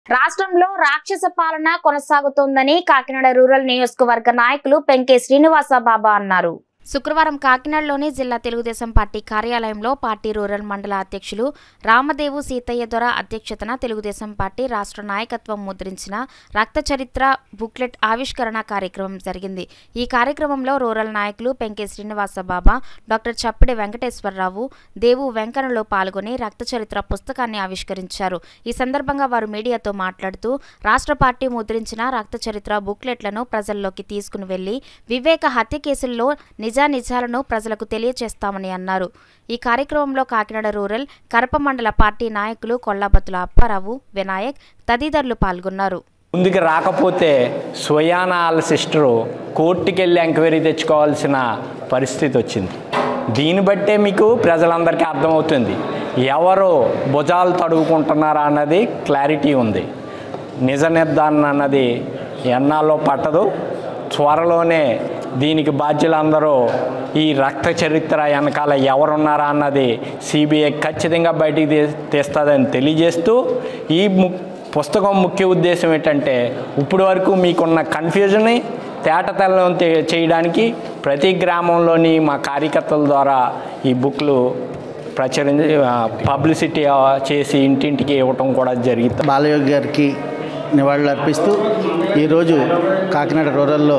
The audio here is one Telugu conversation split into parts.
రాష్ట్రంలో రాక్షస పాలన కొనసాగుతోందని కాకినాడ రూరల్ నియోజకవర్గ నాయకులు పెంకే శ్రీనివాస బాబా అన్నారు శుక్రవారం కాకినాడలోని జిల్లా తెలుగుదేశం పార్టీ కార్యాలయంలో పార్టీ రూరల్ మండల అధ్యక్షులు రామదేవు సీతయ్య దొర అధ్యక్షతన తెలుగుదేశం పార్టీ రాష్ట్ర నాయకత్వం ముద్రించిన రక్త చరిత్ర బుక్లెట్ ఆవిష్కరణ కార్యక్రమం జరిగింది ఈ కార్యక్రమంలో రూరల్ నాయకులు పెంకే శ్రీనివాస బాబా డాక్టర్ చప్పిడి వెంకటేశ్వరరావు దేవు వెంకన్నలో పాల్గొని రక్త చరిత్ర పుస్తకాన్ని ఆవిష్కరించారు ఈ సందర్భంగా వారు మీడియాతో మాట్లాడుతూ రాష్ట్ర పార్టీ ముద్రించిన రక్త చరిత్ర బుక్లెట్లను ప్రజల్లోకి తీసుకుని వెళ్లి వివేక హత్య కేసుల్లో నిజానిజాలను ప్రజలకు తెలియజేస్తామని అన్నారు ఈ కార్యక్రమంలో కాకినాడ రూరల్ కరప మండల పార్టీ నాయకులు కొల్లాబత్తుల అప్పారావు వినాయక్ తదితరులు పాల్గొన్నారు ముందుకు రాకపోతే స్వయాన వాళ్ళ సిస్టరు కోర్టుకి వెళ్ళి ఎంక్వైరీ తెచ్చుకోవాల్సిన పరిస్థితి వచ్చింది దీన్ని బట్టే మీకు ప్రజలందరికీ అర్థమవుతుంది ఎవరు భుజాలు తడుగుకుంటున్నారా అన్నది క్లారిటీ ఉంది నిజ నిర్ధారణ అన్నది ఎన్నాళ్ళలో పట్టదు త్వరలోనే దీనికి బాధ్యులందరూ ఈ రక్త చరిత్ర వెనకాల ఎవరున్నారా అన్నది సిబిఐ ఖచ్చితంగా బయటికి తీ- తీస్తుందని తెలియజేస్తూ ఈ ము పుస్తకం ముఖ్య ఉద్దేశం ఏంటంటే ఇప్పటి వరకు మీకున్న కన్ఫ్యూజన్ని తేటతెల్లం తే- చేయడానికి ప్రతి గ్రామంలోని మా కార్యకర్తల ద్వారా ఈ బుక్లు ప్రచురించి ఆ, పబ్లిసిటీ ఆ, చేసి ఇంటింటికి ఇవ్వటం కూడా జరుగుతుంది బాలయోగి గారికి నివాళులు అర్పిస్తూ ఈరోజు కాకినాడ రూరల్లో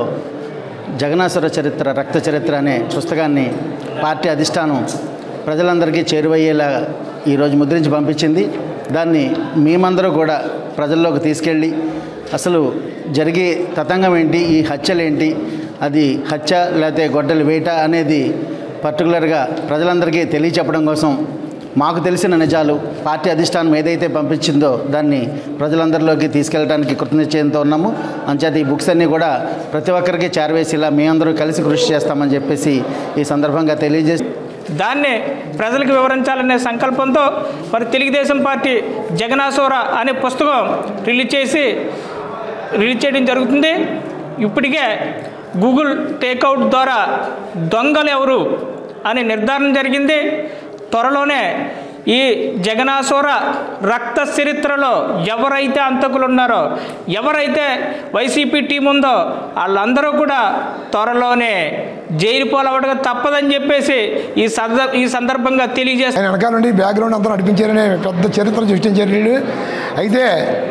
జగనాసుర చరిత్ర రక్త చరిత్ర అనే పుస్తకాన్ని పార్టీ అధిష్టానం ప్రజలందరికీ చేరువయ్యేలా ఈరోజు ముద్రించి పంపించింది దాన్ని మేమందరూ కూడా ప్రజల్లోకి తీసుకెళ్ళి అసలు జరిగే తతంగం ఏంటి ఈ హత్యలేంటి అది హత్య లేకపోతే గొడ్డలి వేట అనేది పర్టికులర్గా ప్రజలందరికీ తెలియచెప్పడం కోసం మాకు తెలిసిన నిజాలు పార్టీ అధిష్టానం ఏదైతే పంపించిందో దాన్ని ప్రజలందరిలోకి తీసుకెళ్ళడానికి కృతనిశ్చయంతో ఉన్నాము అంచేత ఈ బుక్స్ అన్నీ కూడా ప్రతి ఒక్కరికి చేరవేసేలా మేమందరూ కలిసి కృషి చేస్తామని చెప్పేసి ఈ సందర్భంగా తెలియజేసి దాన్ని ప్రజలకు వివరించాలనే సంకల్పంతో మరి తెలుగుదేశం పార్టీ జగనాసోర అనే పుస్తకం రిలీజ్ చేసి రిలీజ్ చేయడం జరుగుతుంది ఇప్పటికే గూగుల్ టేక్అవుట్ ద్వారా దొంగలు ఎవరు అని నిర్ధారణ జరిగింది త్వరలోనే ఈ జగనాసుర రక్త చరిత్రలో ఎవరైతే అంతకులు ఉన్నారో ఎవరైతే వైసీపీ టీం ఉందో వాళ్ళందరూ కూడా త్వరలోనే జైలు పాలవడగా తప్పదని చెప్పేసి ఈ సంద ఈ సందర్భంగా తెలియజేస్తారు ఆయన వెనకాల నుండి బ్యాక్గ్రౌండ్ అంతా నడిపించారనే పెద్ద చరిత్ర సృష్టించారు వీళ్ళు అయితే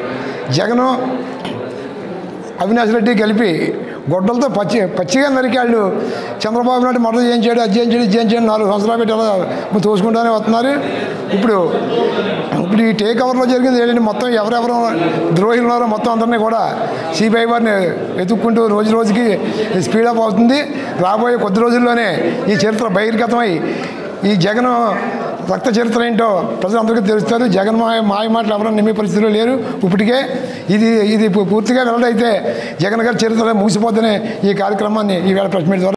జగను అవినాష్ రెడ్డి కలిపి గొడ్డలతో పచ్చి పచ్చిగా నరికాళ్ళు చంద్రబాబు నాయుడు మర్డర్ చేయించాడు అది చేయించాడు ఇది చేయించాడు నాలుగు సంవత్సరాలు పెట్టి అలా తోసుకుంటూనే వస్తున్నారు ఇప్పుడు ఇప్పుడు ఈ టేక్ ఓవర్లో జరిగింది ఏంటంటే మొత్తం ఎవరెవరు ద్రోహులు ఉన్నారో మొత్తం అందరినీ కూడా సిబిఐ వారిని వెతుక్కుంటూ రోజు రోజుకి స్పీడప్ అవుతుంది రాబోయే కొద్ది రోజుల్లోనే ఈ చరిత్ర బహిర్గతమై ఈ జగన్ రక్త చరిత్ర ఏంటో ప్రజలందరికీ తెలుస్తారు జగన్ మాయ మాయ మాటలు ఎవరైనా నిమ్మే పరిస్థితిలో లేరు ఇప్పటికే ఇది ఇది పూర్తిగా వెల్లడైతే జగన్ గారి చరిత్ర ముగిసిపోతేనే ఈ కార్యక్రమాన్ని ఈవేళ ప్రెస్ మీట్ ద్వారా